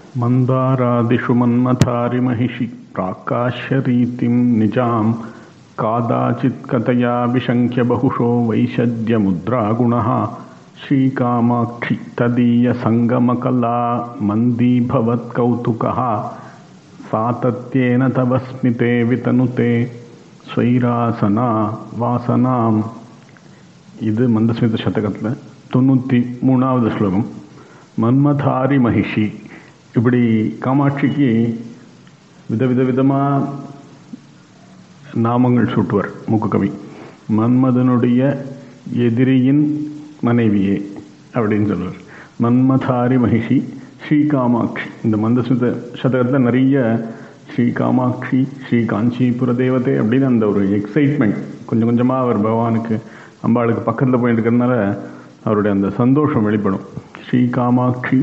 मन्दारादिषु मन्मथारिमहिषि प्राकाश्यरीतिं निजां कादाचित्कतया विशङ्क्य बहुशो वैशद्यमुद्रागुणः श्रीकामाक्षि तदीयसङ्गमकला मन्दीभवत्कौतुकः सातत्येन तव स्मिते वितनुते ஸ்வைராசனா வாசனாம் இது மந்தஸ்மித சதகத்தில் தொண்ணூற்றி மூணாவது ஸ்லோகம் மன்மதாரி மகிஷி இப்படி காமாட்சிக்கு விதவித விதமாக நாமங்கள் சூட்டுவர் மூக்குக்கவி மன்மதனுடைய எதிரியின் மனைவியே அப்படின்னு சொல்லுவார் மன்மதாரி மகிஷி ஸ்ரீ காமாட்சி இந்த மந்தஸ்மித சதகத்தில் நிறைய ஸ்ரீ காமாட்சி ஸ்ரீ காஞ்சிபுர தேவதை அப்படின்னு அந்த ஒரு எக்ஸைட்மெண்ட் கொஞ்சம் கொஞ்சமாக அவர் பகவானுக்கு அம்பாளுக்கு பக்கத்தில் போயிட்டு இருக்கிறதுனால அவருடைய அந்த சந்தோஷம் வெளிப்படும் ஸ்ரீ காமாட்சி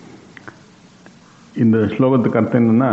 இந்த ஸ்லோகத்துக்கு அர்த்தம் என்னென்னா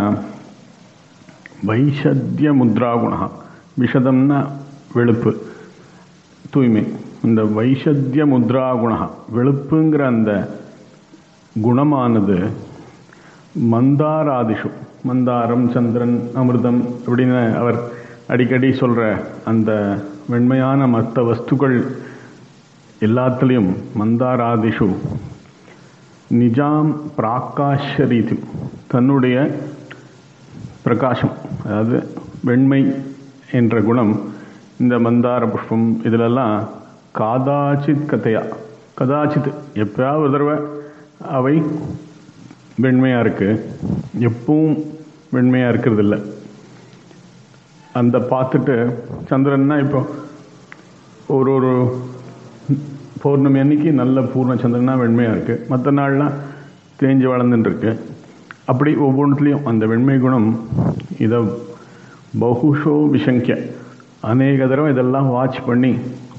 வைஷத்திய முத்ரா குணா விஷதம்னா வெளுப்பு தூய்மை இந்த வைஷத்திய முத்ரா குணா வெளுப்புங்கிற அந்த குணமானது மந்தாராதிஷு மந்தாரம் சந்திரன் அமிர்தம் அப்படின்னு அவர் அடிக்கடி சொல்கிற அந்த வெண்மையான மற்ற வஸ்துக்கள் எல்லாத்துலேயும் மந்தாராதிஷு நிஜாம் பிராகாஷ ரீதி தன்னுடைய பிரகாசம் அதாவது வெண்மை என்ற குணம் இந்த மந்தார புஷ்பம் இதிலெல்லாம் காதாச்சித் கதையா கதாச்சித் எப்பயாவது ஒரு தடவை அவை வெண்மையாக இருக்குது எப்பவும் வெண்மையாக இருக்கிறது இல்லை அந்த பார்த்துட்டு சந்திரன்னா இப்போ ஒரு ஒரு பௌர்ணமி அன்னைக்கு நல்ல பூர்ண சந்திரனா வெண்மையாக இருக்குது மற்ற நாள்லாம் தேஞ்சு வளர்ந்துட்டுருக்கு அப்படி ஒவ்வொன்றுத்துலேயும் அந்த வெண்மை குணம் இதை பகுஷோ விஷங்கிய அநேக தடவை இதெல்லாம் வாட்ச் பண்ணி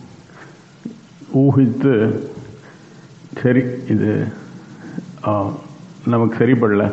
ஊகித்து சரி இது நமக்கு சரிப்படல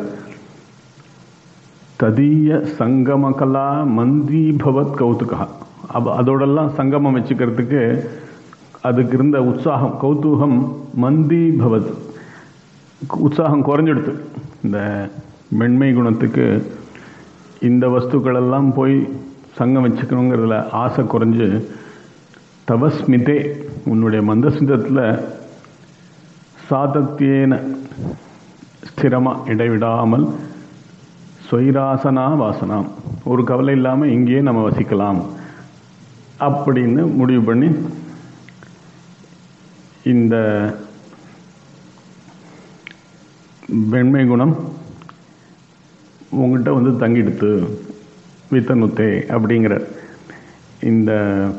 ததீய சங்கமகலா மந்தீபவத் கௌதுகா அப்போ அதோடெல்லாம் சங்கமம் வச்சுக்கிறதுக்கு அதுக்கு இருந்த உற்சாகம் கௌதூகம் மந்தீபவத் உற்சாகம் குறைஞ்சிடுது இந்த மென்மை குணத்துக்கு இந்த வஸ்துக்களெல்லாம் போய் சங்கம் வச்சுக்கணுங்கிறதுல ஆசை குறைஞ்சு தவஸ்மிதே உன்னுடைய மந்தஸ்மிதத்தில் சாதத்தியேன ஸ்திரமாக இடைவிடாமல் ஸ்வைராசனா வாசனாம் ஒரு கவலை இல்லாமல் இங்கேயே நம்ம வசிக்கலாம் அப்படின்னு முடிவு பண்ணி இந்த வெண்மை குணம் உங்கள்கிட்ட வந்து தங்கிடுத்து வித்தனுத்தே அப்படிங்கிற இந்த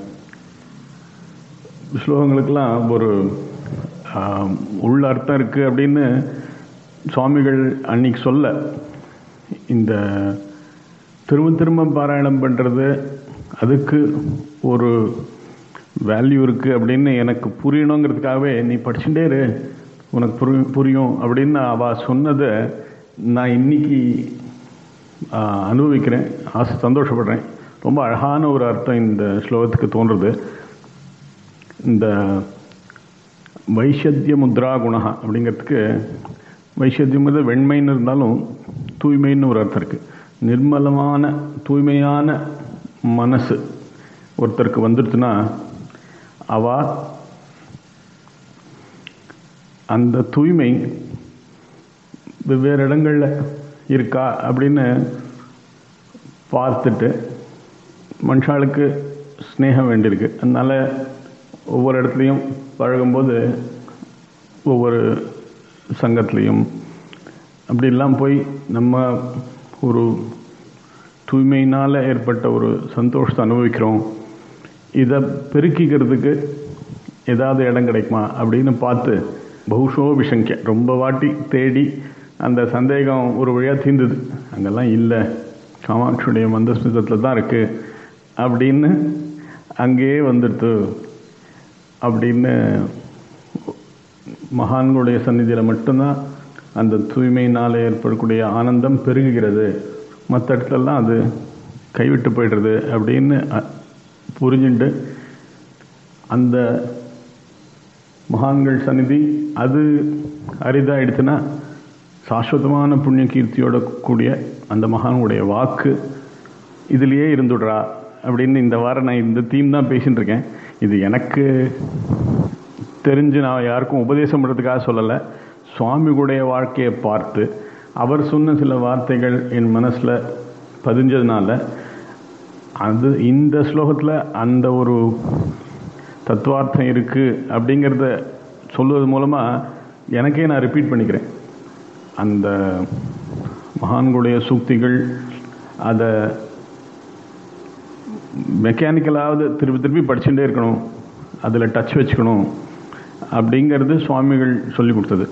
ஸ்லோகங்களுக்கெல்லாம் ஒரு உள்ள அர்த்தம் இருக்குது அப்படின்னு சுவாமிகள் அன்னைக்கு சொல்ல இந்த திரும்ப திரும்ப பாராயணம் பண்ணுறது அதுக்கு ஒரு வேல்யூ இருக்குது அப்படின்னு எனக்கு புரியணுங்கிறதுக்காகவே நீ படிச்சுட்டே இரு உனக்கு புரியும் புரியும் அப்படின்னு அவள் சொன்னதை நான் இன்னைக்கு அனுபவிக்கிறேன் ஆசை சந்தோஷப்படுறேன் ரொம்ப அழகான ஒரு அர்த்தம் இந்த ஸ்லோகத்துக்கு தோன்றுறது இந்த வைஷத்திய முத்ரா குணா அப்படிங்கிறதுக்கு வைஷத்தியம் வெண்மைன்னு இருந்தாலும் தூய்மைன்னு ஒரு அர்த்தம் இருக்குது நிர்மலமான தூய்மையான மனசு ஒருத்தருக்கு வந்துடுச்சுன்னா அவ அந்த தூய்மை வெவ்வேறு இடங்களில் இருக்கா அப்படின்னு பார்த்துட்டு மனுஷாளுக்கு ஸ்னேகம் வேண்டியிருக்கு அதனால் ஒவ்வொரு இடத்துலையும் பழகும்போது ஒவ்வொரு சங்கத்துலேயும் அப்படிலாம் போய் நம்ம ஒரு தூய்மையினால் ஏற்பட்ட ஒரு சந்தோஷத்தை அனுபவிக்கிறோம் இதை பெருக்கிக்கிறதுக்கு ஏதாவது இடம் கிடைக்குமா அப்படின்னு பார்த்து பகுஷோ விஷங்கிய ரொம்ப வாட்டி தேடி அந்த சந்தேகம் ஒரு வழியாக தீர்ந்தது அங்கெல்லாம் இல்லை காமாட்சியுடைய மந்தஸ்மிதத்தில் தான் இருக்குது அப்படின்னு அங்கேயே வந்துடுத்து அப்படின்னு மகான்களுடைய சந்நிதியில் மட்டும்தான் அந்த தூய்மையினால் ஏற்படக்கூடிய ஆனந்தம் பெருகுகிறது மற்ற இடத்துலலாம் அது கைவிட்டு போயிடுறது அப்படின்னு புரிஞ்சுட்டு அந்த மகான்கள் சந்நிதி அது அரிதாயிடுச்சுன்னா சாஸ்வதமான புண்ணிய கீர்த்தியோட கூடிய அந்த மகானுடைய வாக்கு இதுலேயே இருந்துடுறா அப்படின்னு இந்த வாரம் நான் இந்த தீம் தான் பேசிட்டு இருக்கேன் இது எனக்கு தெரிஞ்சு நான் யாருக்கும் உபதேசம் பண்ணுறதுக்காக சொல்லலை சுவாமிகளுடைய வாழ்க்கையை பார்த்து அவர் சொன்ன சில வார்த்தைகள் என் மனசில் பதிஞ்சதுனால அது இந்த ஸ்லோகத்தில் அந்த ஒரு தத்துவார்த்தம் இருக்குது அப்படிங்கிறத சொல்லுவது மூலமாக எனக்கே நான் ரிப்பீட் பண்ணிக்கிறேன் அந்த மகான்களுடைய சூக்திகள் அதை மெக்கானிக்கலாவது திருப்பி திருப்பி படிச்சுட்டே இருக்கணும் அதில் டச் வச்சுக்கணும் அப்படிங்கிறது சுவாமிகள் சொல்லி கொடுத்தது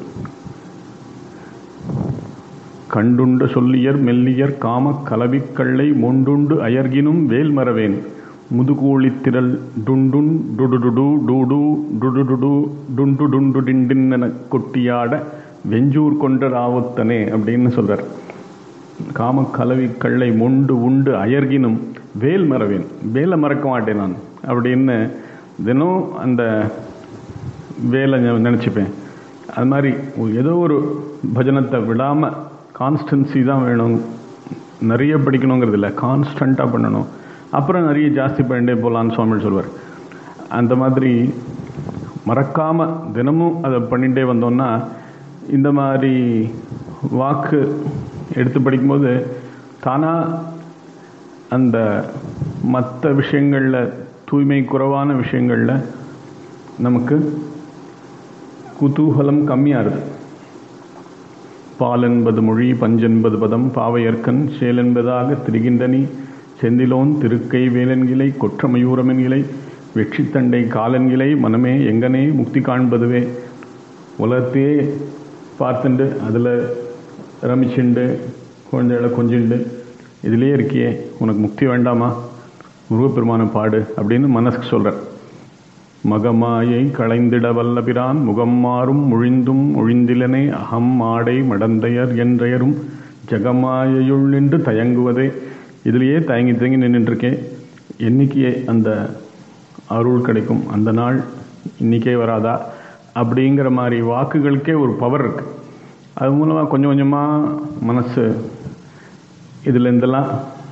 கண்டுண்ட சொல்லியர் மெல்லியர் காம கலவிக்கள்ளை மொண்டுண்டு அயர்கினும் வேல் மறவேன் முதுகூழித்திரல் டுண்டுன் டுடுடுடு டூடு டுடுடுடு டுண்டு டுண்டு டிண்டின் என கொட்டியாட வெஞ்சூர் கொண்ட ராவுத்தனே அப்படின்னு சொல்றார் காம கலவி கள்ளை மொண்டு உண்டு அயர்கினும் வேல் மறவேன் வேலை மறக்க மாட்டேன் நான் அப்படின்னு தினம் அந்த வேலை நினச்சிப்பேன் அது மாதிரி ஏதோ ஒரு பஜனத்தை விடாமல் கான்ஸ்டன்சி தான் வேணும் நிறைய படிக்கணுங்கிறது இல்லை கான்ஸ்டண்ட்டாக பண்ணணும் அப்புறம் நிறைய ஜாஸ்தி பண்ணிட்டே போகலான்னு சுவாமி சொல்வார் அந்த மாதிரி மறக்காமல் தினமும் அதை பண்ணிகிட்டே வந்தோம்னா இந்த மாதிரி வாக்கு எடுத்து படிக்கும்போது தானாக அந்த மற்ற விஷயங்களில் தூய்மை குறைவான விஷயங்களில் நமக்கு குதூகலம் கம்மியாகுது பால் என்பது மொழி பஞ்சென்பது பதம் பாவையர்க்கன் சேலென்பதாக திரிகின்றனி செந்திலோன் திருக்கை வேலன்கிளை கொற்றமயூரமென்கிளை வெற்றித்தண்டை காலன்கிளை மனமே எங்கனே முக்தி காண்பதுவே உலகத்தையே பார்த்துண்டு அதில் ரமிச்சுண்டு குழந்தைகளை கொஞ்சிண்டு இதிலே இருக்கியே உனக்கு முக்தி வேண்டாமா முருகப்பெருமான பாடு அப்படின்னு மனசுக்கு சொல்கிறார் மகமாயை களைந்திட வல்லபிரான் முகம் மாறும் முழிந்தும் ஒழிந்திலனே அகம் ஆடை மடந்தையர் என்றெயரும் ஜகமாயையுள் நின்று தயங்குவதே இதிலேயே தயங்கி தயங்கி நின்றுட்டுருக்கேன் என்னைக்கே அந்த அருள் கிடைக்கும் அந்த நாள் இன்றைக்கே வராதா அப்படிங்கிற மாதிரி வாக்குகளுக்கே ஒரு பவர் இருக்கு அது மூலமாக கொஞ்சம் கொஞ்சமாக மனசு இதில் இருந்தெல்லாம்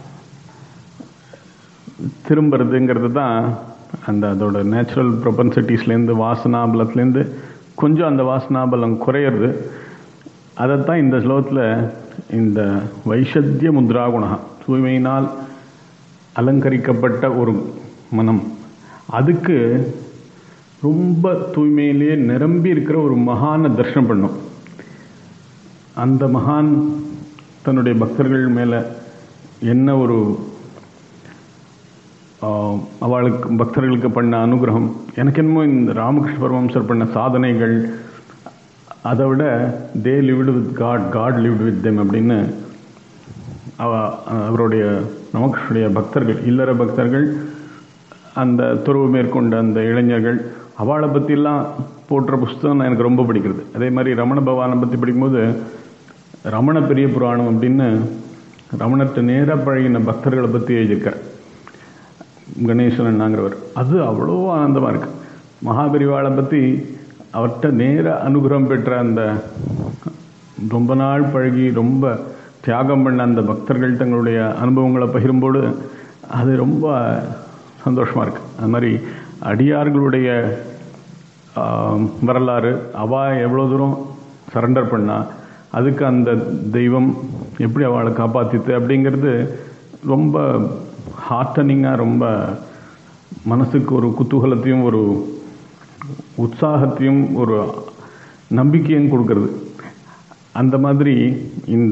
திரும்புறதுங்கிறது தான் அந்த அதோட நேச்சுரல் ப்ரொபன்சிட்டிஸ்லேருந்து வாசனாபலத்துலேருந்து கொஞ்சம் அந்த வாசனாபலம் குறையிறது அதைத்தான் இந்த ஸ்லோகத்தில் இந்த வைஷத்திய முத்ராகுணா தூய்மையினால் அலங்கரிக்கப்பட்ட ஒரு மனம் அதுக்கு ரொம்ப தூய்மையிலேயே நிரம்பி இருக்கிற ஒரு மகானை தரிசனம் பண்ணும் அந்த மகான் தன்னுடைய பக்தர்கள் மேலே என்ன ஒரு அவளுக்கு பக்தர்களுக்கு பண்ண அனுகிரகம் எனக்கு என்னமோ இந்த ராமகிருஷ்ண பரமம்சர் பண்ண சாதனைகள் அதை விட they lived with God God lived with them அப்படின்னு அவ அவருடைய நமகிருஷ்ணனுடைய பக்தர்கள் இல்லற பக்தர்கள் அந்த துறவு மேற்கொண்ட அந்த இளைஞர்கள் அவளை பற்றிலாம் போட்டுற புஸ்தகம் எனக்கு ரொம்ப பிடிக்கிறது அதே மாதிரி ரமண பகவானை பற்றி படிக்கும்போது ரமண பெரிய புராணம் அப்படின்னு ரமணத்தை நேராக பழகின பக்தர்களை பற்றி எழுதியிருக்கார் கணேசன் நாங்கிறவர் அது அவ்வளோ ஆனந்தமாக இருக்கு மகாபெரிவாளை பற்றி அவர்கிட்ட நேர அனுகிரகம் பெற்ற அந்த ரொம்ப நாள் பழகி ரொம்ப தியாகம் பண்ண அந்த பக்தர்கள் தங்களுடைய அனுபவங்களை பகிரும்போது அது ரொம்ப சந்தோஷமாக இருக்கு அது மாதிரி அடியார்களுடைய வரலாறு அவா எவ்வளோ தூரம் சரண்டர் பண்ணா அதுக்கு அந்த தெய்வம் எப்படி அவளை காப்பாற்றித்து அப்படிங்கிறது ரொம்ப ஹார்டனிங்காக ரொம்ப மனசுக்கு ஒரு குத்தூகலத்தையும் ஒரு உற்சாகத்தையும் ஒரு நம்பிக்கையும் கொடுக்கறது அந்த மாதிரி இந்த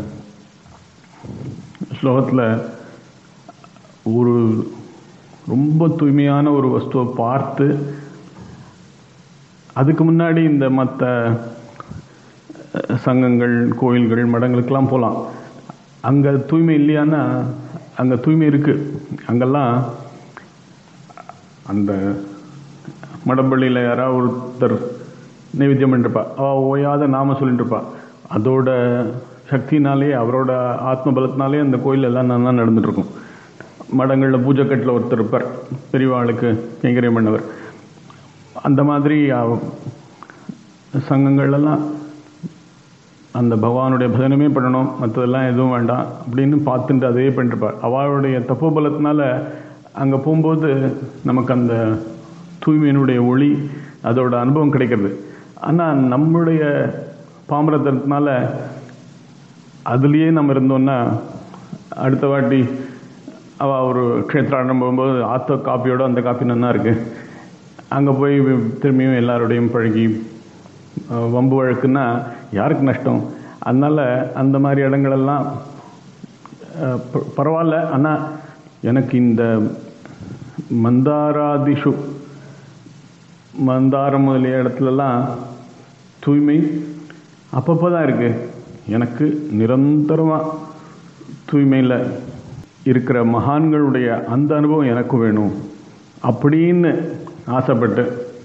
ஸ்லோகத்தில் ஒரு ரொம்ப தூய்மையான ஒரு வஸ்துவை பார்த்து அதுக்கு முன்னாடி இந்த மற்ற சங்கங்கள் கோயில்கள் மடங்களுக்கெல்லாம் போகலாம் அங்கே தூய்மை இல்லையானா அங்கே தூய்மை இருக்குது அங்கெல்லாம் அந்த மடப்பள்ளியில் யாராவது ஒருத்தர் நைவேத்தியம் பண்ணிருப்பா அவள் ஓயாத நாம சொல்லிட்டு இருப்பா அதோட சக்தினாலே அவரோட ஆத்ம பலத்தினாலே அந்த கோயில் எல்லாம் நல்லா நடந்துட்டு இருக்கும் மடங்களில் பூஜைக்கட்டில் ஒருத்தர் இருப்பார் பெரியவாளுக்கு கைங்கரியம் பண்ணவர் அந்த மாதிரி சங்கங்கள்லாம் அந்த பகவானுடைய பஜனமே பண்ணணும் மற்றதெல்லாம் எதுவும் வேண்டாம் அப்படின்னு பார்த்துட்டு அதே பண்ணிருப்பார் அவளுடைய தப்போபலத்தினால அங்கே போகும்போது நமக்கு அந்த தூய்மையினுடைய ஒளி அதோட அனுபவம் கிடைக்கிறது ஆனால் நம்முடைய பாமரத்தினால அதுலேயே நம்ம இருந்தோம்னா அடுத்த வாட்டி அவள் ஒரு க்ஷேத்ராடம் போகும்போது ஆத்த காப்பியோட அந்த காப்பி நல்லா இருக்குது அங்கே போய் திரும்பியும் எல்லாரோடையும் பழகி வம்பு வழக்குன்னா யாருக்கு நஷ்டம் அதனால் அந்த மாதிரி இடங்களெல்லாம் பரவாயில்ல ஆனால் எனக்கு இந்த மந்தாராதிஷு மந்தாரம் முதலிய இடத்துலலாம் தூய்மை அப்பப்போ தான் இருக்குது எனக்கு நிரந்தரமாக தூய்மையில் இருக்கிற மகான்களுடைய அந்த அனுபவம் எனக்கும் வேணும் அப்படின்னு ஆசைப்பட்டு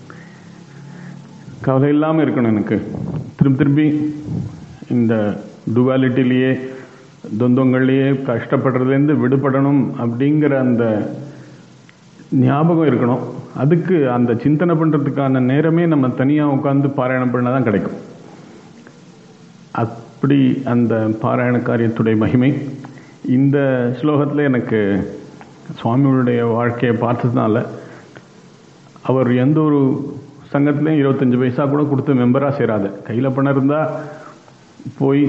கவலை இல்லாமல் இருக்கணும் எனக்கு திரும்பி திரும்பி இந்த டுவாலிட்டிலேயே தொந்தங்கள்லேயே கஷ்டப்படுறதுலேருந்து விடுபடணும் அப்படிங்கிற அந்த ஞாபகம் இருக்கணும் அதுக்கு அந்த சிந்தனை பண்ணுறதுக்கான நேரமே நம்ம தனியாக உட்காந்து பாராயணம் பண்ணால் தான் கிடைக்கும் அப்படி அந்த பாராயண காரியத்துடைய மகிமை இந்த ஸ்லோகத்தில் எனக்கு சுவாமிகளுடைய வாழ்க்கையை பார்த்ததுனால அவர் எந்த ஒரு சங்கத்துலேயும் இருபத்தஞ்சி பைசா கூட கொடுத்து மெம்பராக சேராத கையில் பணம் இருந்தால் போய்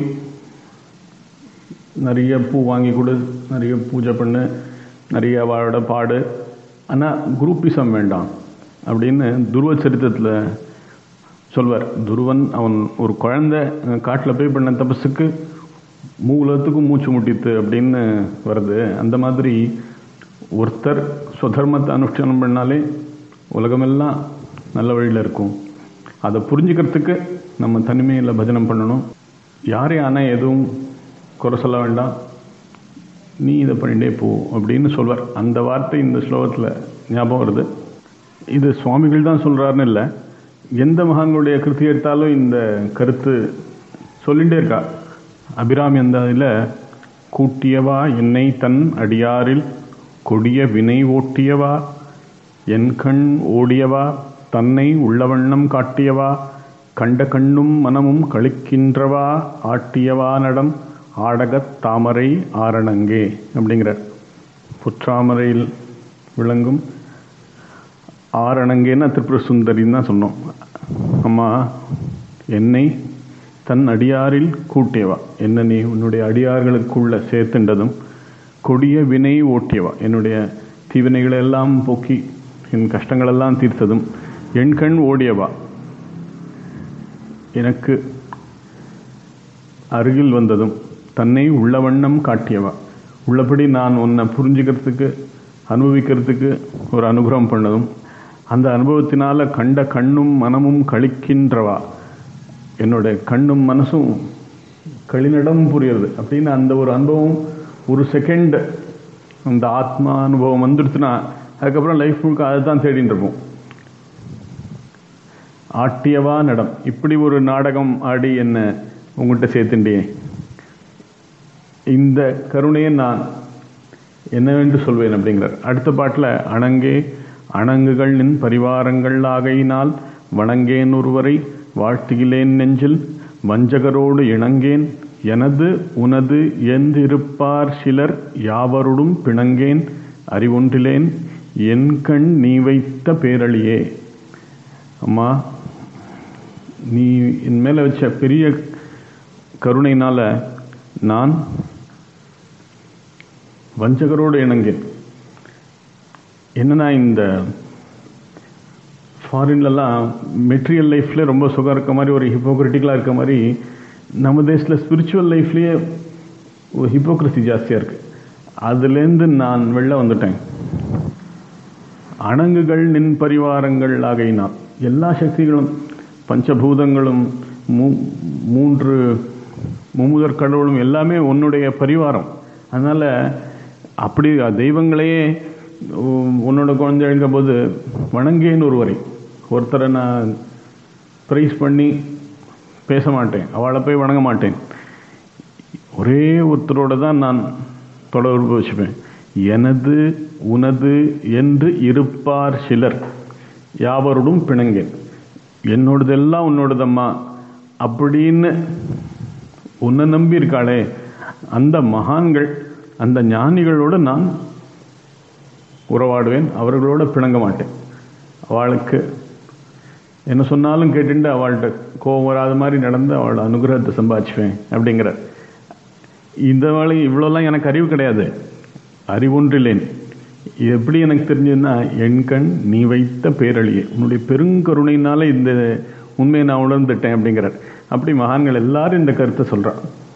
நிறைய பூ வாங்கி கொடு நிறைய பூஜை பண்ணு நிறைய அவளோட பாடு ஆனால் குரூப்பிசம் வேண்டாம் அப்படின்னு துருவ சரித்திரத்தில் சொல்வார் துருவன் அவன் ஒரு குழந்தை காட்டில் போய் பண்ண தபஸுக்கு மூலத்துக்கும் மூச்சு முட்டித்து அப்படின்னு வருது அந்த மாதிரி ஒருத்தர் ஸ்வதர்மத்தை அனுஷ்டானம் பண்ணாலே உலகமெல்லாம் நல்ல வழியில் இருக்கும் அதை புரிஞ்சுக்கிறதுக்கு நம்ம தனிமையில் பஜனம் பண்ணணும் யாரையும் ஆனால் எதுவும் குறை சொல்ல வேண்டாம் நீ இதை பண்ணிட்டே போ அப்படின்னு சொல்வார் அந்த வார்த்தை இந்த ஸ்லோகத்தில் ஞாபகம் வருது இது சுவாமிகள் தான் சொல்கிறாருன்னு இல்லை எந்த மகான்களுடைய கிருத்தி எடுத்தாலும் இந்த கருத்து சொல்லிகிட்டே இருக்கா அபிராமி அந்த இதில் கூட்டியவா என்னை தன் அடியாரில் கொடிய வினை ஓட்டியவா என் கண் ஓடியவா தன்னை உள்ளவண்ணம் காட்டியவா கண்ட கண்ணும் மனமும் கழிக்கின்றவா ஆட்டியவா நடம் ஆடகத் தாமரை ஆரணங்கே அப்படிங்கிற புற்றாமரையில் விளங்கும் ஆரணங்கேன்னா திரிபுர சுந்தரின்னு தான் சொன்னோம் அம்மா என்னை தன் அடியாரில் கூட்டியவா என்ன நீ உன்னுடைய அடியார்களுக்குள்ள சேர்த்துண்டதும் கொடிய வினை ஓட்டியவா என்னுடைய தீவினைகளை எல்லாம் போக்கி என் கஷ்டங்களெல்லாம் தீர்த்ததும் என் கண் ஓடியவா எனக்கு அருகில் வந்ததும் தன்னை உள்ள வண்ணம் காட்டியவா உள்ளபடி நான் உன்னை புரிஞ்சுக்கிறதுக்கு அனுபவிக்கிறதுக்கு ஒரு அனுகிரகம் பண்ணதும் அந்த அனுபவத்தினால கண்ட கண்ணும் மனமும் கழிக்கின்றவா என்னோட கண்ணும் மனசும் களிநடம் புரியுறது அப்படின்னு அந்த ஒரு அனுபவம் ஒரு செகண்ட் அந்த ஆத்மா அனுபவம் வந்துடுச்சுன்னா அதுக்கப்புறம் லைஃப் முழுக்க அதை தான் தேடிட்டு இருப்போம் ஆட்டியவா நடம் இப்படி ஒரு நாடகம் ஆடி என்ன உங்கள்கிட்ட சேர்த்துட்டே இந்த கருணையை நான் என்னவென்று சொல்வேன் அப்படிங்கிறார் அடுத்த பாட்டில் அணங்கே அணங்குகள் நின் பரிவாரங்கள் ஆகையினால் வணங்கேன் ஒருவரை வாழ்த்துகிலேன் நெஞ்சில் வஞ்சகரோடு இணங்கேன் எனது உனது எந்திருப்பார் சிலர் யாவருடும் பிணங்கேன் அறிவொன்றிலேன் என் கண் நீ வைத்த பேரழியே அம்மா நீ என் மேலே வச்ச பெரிய கருணையினால நான் வஞ்சகரோடு இணங்கேன் என்னன்னா இந்த ஃபாரின்லலாம் மெட்டீரியல் லைஃப்ல ரொம்ப சுகம் இருக்க மாதிரி ஒரு ஹிப்போக்ரிட்டிக்கலாக இருக்க மாதிரி நம்ம தேசத்தில் ஸ்பிரிச்சுவல் லைஃப்லேயே ஒரு ஹிப்போக்ரஸி ஜாஸ்தியாக இருக்குது அதுலேருந்து நான் வெளில வந்துட்டேன் அணங்குகள் நின் பரிவாரங்கள் ஆகையினால் எல்லா சக்திகளும் பஞ்சபூதங்களும் மூ மூன்று மும்முதற் கடவுளும் எல்லாமே உன்னுடைய பரிவாரம் அதனால் அப்படி தெய்வங்களையே உன்னோட குழந்தை எழுங்கும் போது வணங்கேன்னு ஒருவரை ஒருத்தரை நான் ப்ரைஸ் பண்ணி பேச மாட்டேன் அவளை போய் வணங்க மாட்டேன் ஒரே ஒருத்தரோட தான் நான் தொடர்பு வச்சுப்பேன் எனது உனது என்று இருப்பார் சிலர் யாவரோடும் பிணங்கேன் என்னோடதெல்லாம் உன்னோடதம்மா அப்படின்னு உன்னை நம்பி இருக்காளே அந்த மகான்கள் அந்த ஞானிகளோடு நான் உறவாடுவேன் அவர்களோட பிணங்க மாட்டேன் அவளுக்கு என்ன சொன்னாலும் கேட்டுட்டு அவள்கிட்ட கோபம் வராத மாதிரி நடந்து அவளோட அனுகிரகத்தை சம்பாதிச்சுவேன் அப்படிங்கிற இந்த வேலை இவ்வளோலாம் எனக்கு அறிவு கிடையாது அறிவொன்றில்லேன் இது எப்படி எனக்கு தெரிஞ்சதுன்னா என் கண் நீ வைத்த பேரழியே உன்னுடைய பெருங்கருணையினால இந்த உண்மையை நான் உணர்ந்துட்டேன் அப்படிங்கிறார் அப்படி மகான்கள் எல்லாரும் இந்த கருத்தை சொல்றான்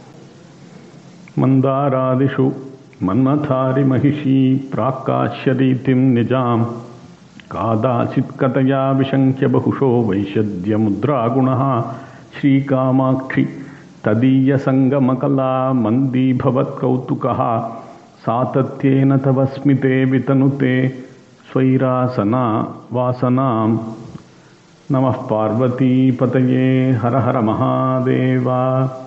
மந்தாராதிஷு மன்மதாரி மகிஷி பிராக்காஷ்யதீதிம் நிஜாம் காதாசித் கதையா விசங்கிய பகுஷோ வைஷத்ய முத்ரா குணः ஸ்ரீகாமாட்சி ததீய சங்கமகலா மந்தீபவத் கௌதுகः சாத்தத்யேன தவ ஸ்மிதே விதனுதே ஸ்வைராசனா வாசனாம் நமः பார்வதி பதயே ஹர ஹர மகாதேவா